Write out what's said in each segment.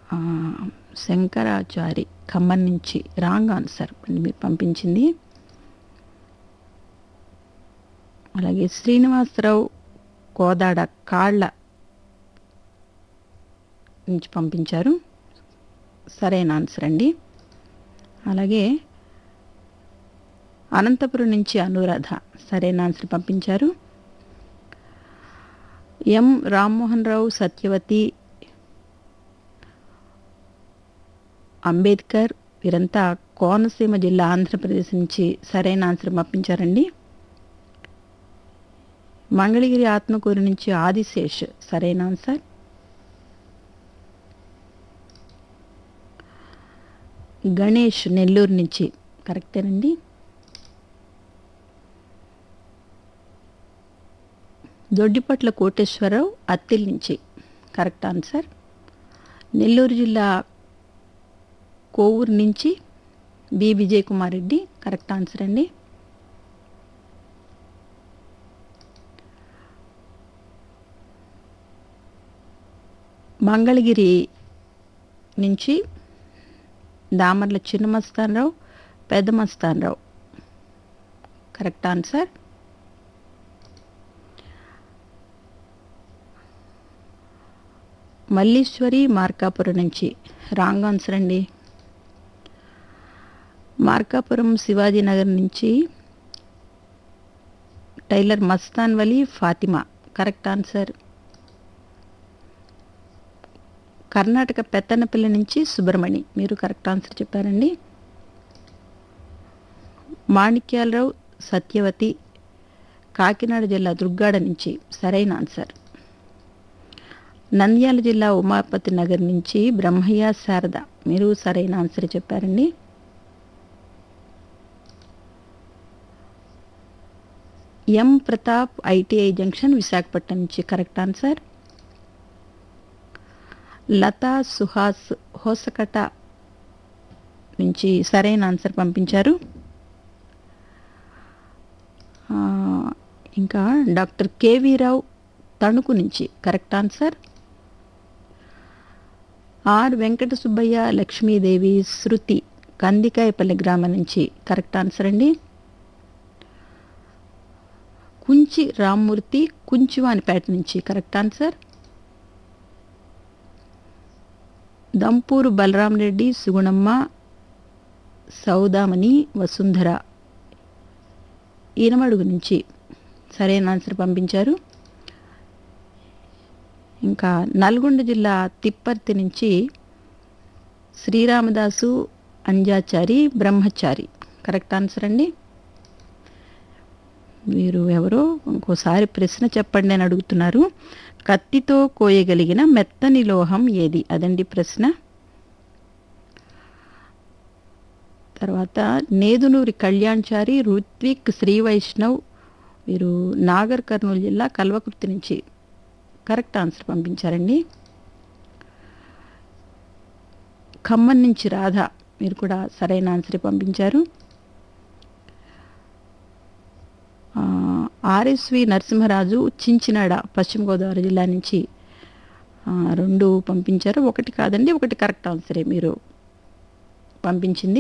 ఆ, శంకరాచారి ఖమ్మం నుంచి wrong answer అండి మీరు పంపించింది అలాగే శ్రీనివాసరావు కోదాడ కాళ్ళ నుంచి పంపించారు సరైన ఆన్సర్ అండి అలాగే అనంతపురం నుంచి అనురాధ సరైన ఆన్సర్ పంపించారు ఎం రామ్మోహన్ రావు సత్యవతి అంబేద్కర్ వీరంతా కోనసీమ జిల్లా ఆంధ్రప్రదేశ్ నుంచి సరైన ఆన్సర్ పంపించారండి మంగళగిరి ఆత్మకూరు నుంచి ఆదిశేష్ సరైన ఆన్సర్ గణేష్ నెల్లూరు నుంచి కరెక్టేనండి దొడ్డిపట్ల కోటేశ్వరరావు అత్తిల్ నుంచి కరెక్ట్ ఆన్సర్ నెల్లూరు జిల్లా కోవూరు నుంచి B Vijay Kumar Reddy correct answer అండి మంగళగిరి నుంచి దామర్ల చిన్న మస్తానరావు పెద్ద మస్తానరావు కరెక్ట్ ఆన్సర్ మల్లీశ్వరి మార్కాపురం నుంచి రాంగ్ ఆన్సర్ అండి మార్కాపురం శివాజీనగర్ నుంచి tailor Mastan Vali Fatima correct answer Karnataka Pethanapalli నుంచి సుబ్రమణి మీరు కరెక్ట్ ఆన్సర్ చెప్పారండి మాణిక్యాలరావు సత్యవతి కాకినాడ జిల్లా దుర్గాడ నుంచి సరైన ఆన్సర్ నంద్యాల జిల్లా ఉమాపతి నగర్ నుంచి బ్రహ్మయ్య శారద మీరు సరైన ఆన్సర్ చెప్పారండి M Pratap ITI junction Visakhapatnam నుంచి కరెక్ట్ ఆన్సర్ లతా సుహాస్ హోసకట నుంచి సరైన ఆన్సర్ పంపించారు ఆ, ఇంకా డాక్టర్ కేవీ రావు తణుకు నుంచి correct answer R Venkata Subbaiah Lakshmidevi Shruthi Kandikayapalli గ్రామం నుంచి కరెక్ట్ ఆన్సర్ అండి కుంచి రామ్మూర్తి కుంచివానిపేట నుంచి కరెక్ట్ ఆన్సర్ దంపూరు బలరాం రెడ్డి సుగుణమ్మ సౌదామణి వసుంధర ఈనమడుగు నుంచి సరైన ఆన్సర్ పంపించారు ఇంకా నల్గొండ జిల్లా తిప్పర్తి నుంచి శ్రీరామదాసు అంజాచారి బ్రహ్మచారి కరెక్ట్ ఆన్సర్ అండి మీరు ఎవరో ఇంకోసారి ప్రశ్న చెప్పండి అని అడుగుతున్నారు కత్తితో కోయగలిగిన మెత్తని లోహం ఏది అదండి ప్రశ్న తర్వాత నేదునూరి కళ్యాణ్చారి రుత్విక్ శ్రీ వైష్ణవ్ వీరు నాగర్ కర్నూలు జిల్లా కల్వకుర్తి నుంచి కరెక్ట్ ఆన్సర్ పంపించారండి ఖమ్మం నుంచి రాధ మీరు కూడా సరైన ఆన్సర్ పంపించారు ఆ, ఆర్ఎస్వి నరసింహరాజు చించినాడ పశ్చిమ గోదావరి జిల్లా నుంచి ఆ, రెండు పంపించారు ఒకటి కాదండి ఒకటి కరెక్ట్ ఆన్సరే మీరు పంపించింది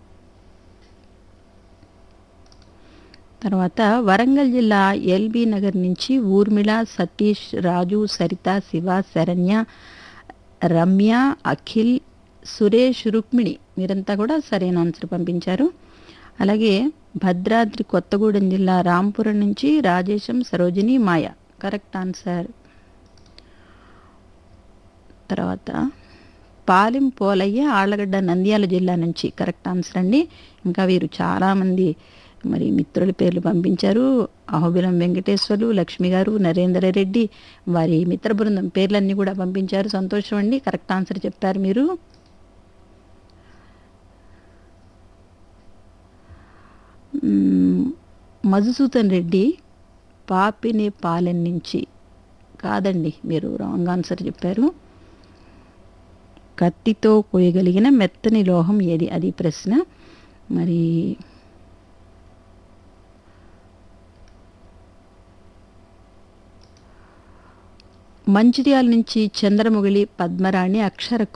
తర్వాత వరంగల్ జిల్లా ఎల్బీ నగర్ నుంచి ఊర్మిళ సతీష్ రాజు సరిత శివ శరణ్య రమ్య అఖిల్ సురేష్ రుక్మిణి మీరంతా కూడా సరైన ఆన్సర్ పంపించారు అలాగే భద్రాద్రి కొత్తగూడెం జిల్లా రాంపురం నుంచి రాజేశం సరోజిని మాయ కరెక్ట్ ఆన్సర్ తర్వాత పాలెం పోలయ్య ఆళ్ళగడ్డ నంద్యాల జిల్లా నుంచి కరెక్ట్ ఆన్సర్ అండి ఇంకా వీరు చాలామంది మరి మిత్రుల పేర్లు పంపించారు అహోబిలం వెంకటేశ్వర్లు లక్ష్మి గారు నరేందర్ రెడ్డి వారి మిత్ర బృందం పేర్లన్నీ కూడా పంపించారు సంతోషం అండి కరెక్ట్ ఆన్సర్ చెప్పారు మీరు మ్మ్, మధుసూదన్ రెడ్డి పాపిని పాలెన్ నుంచి కాదండి మీరు రాంగ్ ఆన్సర్ చెప్పారు కత్తితో కోయగలిగిన మెత్తని లోహం ఏది అది ప్రశ్న మరి మంచిర్యాల నుంచి చంద్రముగిలి పద్మరాణి అక్షర